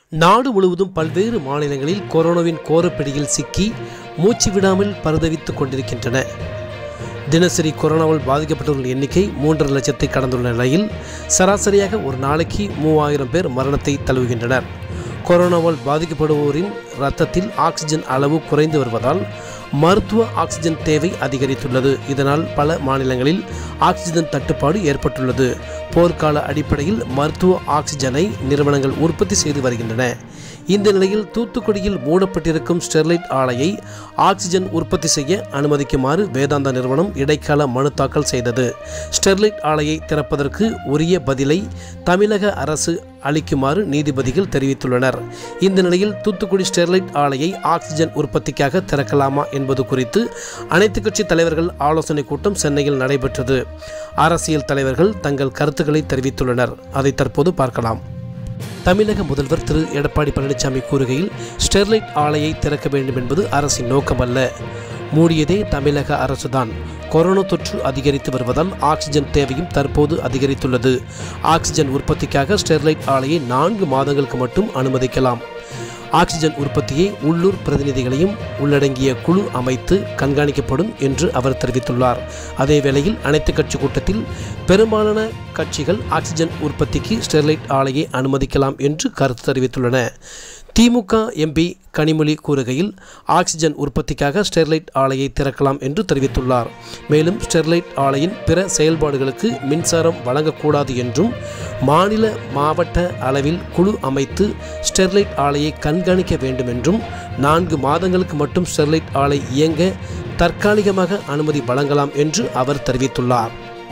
நாடு முழுவதும் பல்வேறு மாநிலங்களில் கொரோனாவின் கோரப்பிடியில் சிக்கி மூச்சு விடாமல் பரிதவித்துக் கொண்டிருக்கின்றன தினசரி கொரோனாவால் பாதிக்கப்பட்டவர்கள் எண்ணிக்கை மூன்றரை லட்சத்தை கடந்துள்ள நிலையில் சராசரியாக ஒரு நாளைக்கு மூவாயிரம் பேர் மரணத்தை தழுவுகின்றனர் கொரோனாவால் பாதிக்கப்படுவோரின் இரத்தத்தில் ஆக்சிஜன் அளவு குறைந்து வருவதால் மருத்துவ ஆக்சிஜன் தேவை அதிகரித்துள்ளது இதனால் பல மாநிலங்களில் ஆக்சிஜன் தட்டுப்பாடு ஏற்பட்டுள்ளது போர்க்கால அடிப்படையில் மருத்துவ ஆக்சிஜனை நிறுவனங்கள் உற்பத்தி செய்து வருகின்றன இந்த நிலையில் தூத்துக்குடியில் மூடப்பட்டிருக்கும் ஸ்டெர்லைட் ஆலையை ஆக்சிஜன் உற்பத்தி செய்ய அனுமதிக்குமாறு வேதாந்தா நிறுவனம் இடைக்கால மனு தாக்கல் செய்தது ஸ்டெர்லைட் ஆலையை திறப்பதற்கு உரிய பதிலை தமிழக அரசு அளிக்குமாறு நீதிபதிகள் தெரிவித்துள்ளனர் இந்த நிலையில் தூத்துக்குடி ஸ்டெர்லைட் ஆலையை ஆக்சிஜன் உற்பத்திக்காக திறக்கலாமா என்பது குறித்து அனைத்து கட்சி தலைவர்கள் ஆலோசனை கூட்டம் சென்னையில் நடைபெற்றது அரசியல் தலைவர்கள் தங்கள் கருத்துக்களை தெரிவித்துள்ளனர் அதை தற்போது பார்க்கலாம் தமிழக முதல்வர் திரு எடப்பாடி பழனிசாமி கூறுகையில் ஸ்டெர்லைட் ஆலையை திறக்க வேண்டும் என்பது அரசின் நோக்கமல்ல மூடியதே தமிழக அரசுதான் கொரோனா தொற்று அதிகரித்து வருவதால் ஆக்சிஜன் தேவையும் தற்போது அதிகரித்துள்ளது ஆக்சிஜன் உற்பத்திக்காக ஸ்டெர்லைட் ஆலையை நான்கு மாதங்களுக்கு மட்டும் அனுமதிக்கலாம் ஆக்சிஜன் உற்பத்தியை உள்ளூர் பிரதிநிதிகளையும் உள்ளடங்கிய குழு அமைத்து கண்காணிக்கப்படும் என்று அவர் தெரிவித்துள்ளார் அதே வேளையில் அனைத்து கட்சி கூட்டத்தில் பெரும்பாலான கட்சிகள் ஆக்சிஜன் உற்பத்திக்கு ஸ்டெர்லைட் ஆலையை அனுமதிக்கலாம் என்று கருத்து தெரிவித்துள்ளன திமுக எம்பி கனிமொழி கூறுகையில் ஆக்சிஜன் உற்பத்திக்காக ஸ்டெர்லைட் ஆலையை திறக்கலாம் என்று தெரிவித்துள்ளார் மேலும் ஸ்டெர்லைட் ஆலையின் பிற செயல்பாடுகளுக்கு மின்சாரம் வழங்கக்கூடாது என்றும் மாநில மாவட்ட அளவில் குழு அமைத்து ஸ்டெர்லைட் ஆலையை கண்காணிக்க வேண்டும் என்றும் நான்கு மாதங்களுக்கு மட்டும் ஸ்டெர்லைட் ஆலை இயங்க தற்காலிகமாக அனுமதி வழங்கலாம் என்று அவர் தெரிவித்துள்ளார்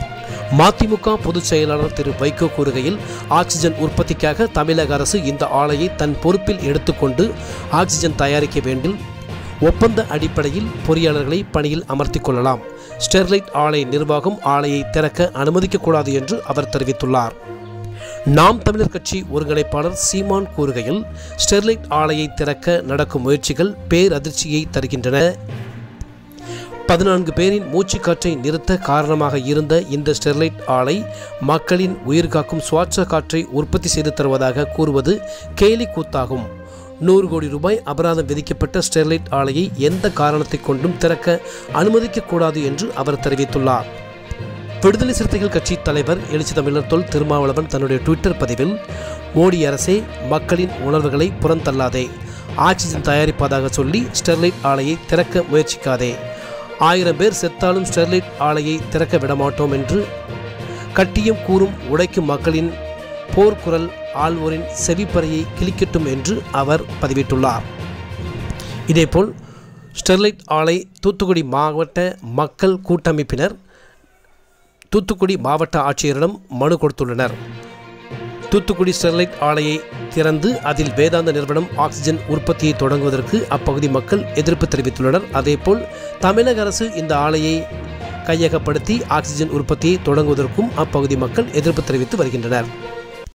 மதிமுக பொதுச் செயலாளர் திரு வைகோ கூறுகையில் ஆக்சிஜன் உற்பத்திக்காக தமிழக அரசு இந்த ஆலையை தன் பொறுப்பில் எடுத்துக்கொண்டு ஆக்சிஜன் தயாரிக்க வேண்டும் ஒப்பந்த அடிப்படையில் பொறியாளர்களை பணியில் அமர்த்திக் கொள்ளலாம் ஸ்டெர்லைட் ஆலை நிர்வாகம் ஆலையை திறக்க அனுமதிக்கக்கூடாது என்று அவர் தெரிவித்துள்ளார் நாம் தமிழர் கட்சி ஒருங்கிணைப்பாளர் சீமான் கூறுகையில் ஸ்டெர்லைட் ஆலையை திறக்க நடக்கும் முயற்சிகள் பேரதிர்ச்சியை தருகின்றன பதினான்கு பேரின் மூச்சுக்காற்றை நிறுத்த காரணமாக இருந்த இந்த ஸ்டெர்லைட் ஆலை மக்களின் உயிர் காக்கும் சுவாட்ச காற்றை உற்பத்தி செய்து தருவதாக கூறுவது கேலி கூத்தாகும் நூறு கோடி ரூபாய் அபராதம் விதிக்கப்பட்ட ஸ்டெர்லைட் ஆலையை எந்த காரணத்தை கொண்டும் திறக்க அனுமதிக்கக்கூடாது என்று அவர் தெரிவித்துள்ளார் விடுதலை சிறுத்தைகள் கட்சி தலைவர் எழுச்சி தமிழர் தொல் திருமாவளவன் தன்னுடைய ட்விட்டர் பதிவில் மோடி அரசே மக்களின் உணர்வுகளை புறந்தள்ளாதே ஆக்சிஜன் தயாரிப்பதாக சொல்லி ஸ்டெர்லைட் ஆலையை திறக்க முயற்சிக்காதே ஆயிரம் பேர் செத்தாலும் ஸ்டெர்லைட் ஆலையை திறக்க விடமாட்டோம் என்று கட்டியம் கூறும் உடைக்கும் மக்களின் போர்க்குரல் ஆள்வோரின் செவிப்பறையை கிழிக்கட்டும் என்று அவர் பதிவிட்டுள்ளார் இதேபோல் ஸ்டெர்லைட் ஆலை தூத்துக்குடி மாவட்ட மக்கள் கூட்டமைப்பினர் தூத்துக்குடி மாவட்ட ஆட்சியரிடம் மனு கொடுத்துள்ளனர் தூத்துக்குடி ஸ்டெர்லைட் ஆலையை திறந்து அதில் வேதாந்த நிறுவனம் ஆக்சிஜன் உற்பத்தியை தொடங்குவதற்கு அப்பகுதி மக்கள் எதிர்ப்பு தெரிவித்துள்ளனர் அதேபோல் தமிழக அரசு இந்த ஆலையை கையகப்படுத்தி ஆக்சிஜன் உற்பத்தியை தொடங்குவதற்கும் அப்பகுதி மக்கள் எதிர்ப்பு தெரிவித்து வருகின்றனர்